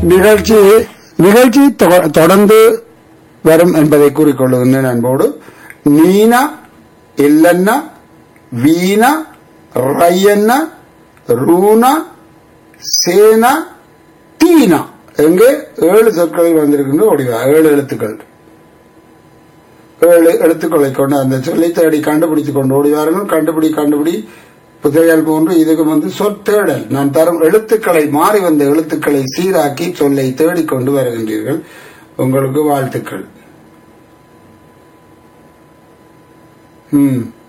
நிகழ்ச்சி நிகழ்ச்சி தொ- தொடர்ந்து வரும் என்பதை கூறிக்கொள்ளுகின்றேன் அன்போடு நீனா இல்லன்னா வீணா ரையன்னா ரூனா சேனா தீனா எங்கே ஏழு சொற்கள் வந்திருக்கின்ற ஒடிவா ஏழு எழுத்துக்கள் ஏழு எழுத்துக்களை கொண்டு அந்த சொல்லை தேடி கண்டுபிடித்து கொண்டு ஓடிவார்கள் கண்டுபிடி கண்டுபிடி புதையல் போன்று இதுக்கு வந்து சொற்தேடல் நான் தரும் எழுத்துக்களை மாறி வந்த எழுத்துக்களை சீராக்கி சொல்லை தேடிக் கொண்டு வருகின்றீர்கள் உங்களுக்கு வாழ்த்துக்கள் ம்